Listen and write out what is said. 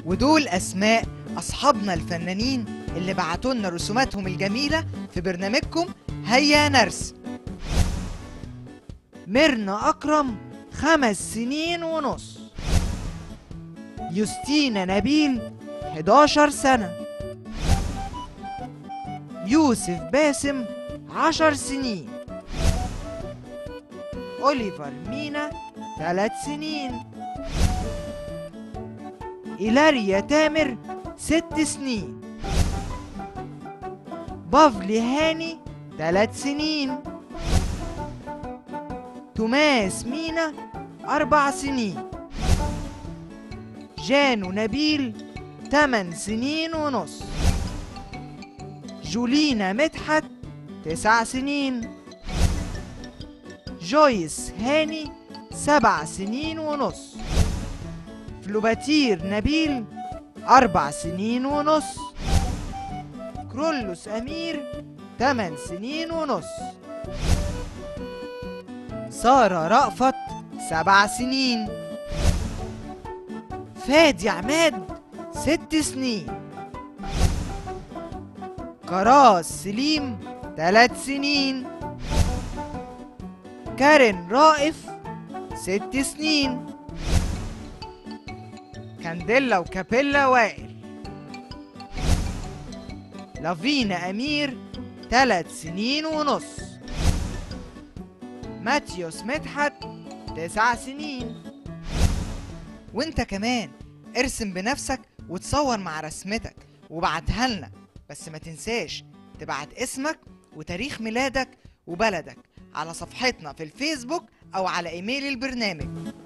ودول أسماء أصحابنا الفنانين اللي بعتوا لنا رسوماتهم الجميلة في برنامجكم هيا نرسم ميرنا أكرم خمس سنين ونص يوستينا نبيل 11 سنة يوسف باسم عشر سنين أوليفر مينا ثلاث سنين إيلاريا تامر ست سنين بافلي هاني ثلاث سنين توماس مينا أربع سنين جانو نبيل تمن سنين ونص جولينا مدحت تسع سنين جويس هاني سبع سنين ونص فلوباتير نبيل أربع سنين ونص كرولوس أمير تمن سنين ونص سارة رأفت سبع سنين فادي عماد ست سنين كراس سليم ثلاث سنين كارين رائف ست سنين كانديلا وكابيلا وائل لافينا أمير ثلاث سنين ونص ماتيوس مدحت تسع سنين وانت كمان ارسم بنفسك وتصور مع رسمتك وبعتها لنا بس ما تنساش تبعت اسمك وتاريخ ميلادك وبلدك على صفحتنا في الفيسبوك او على ايميل البرنامج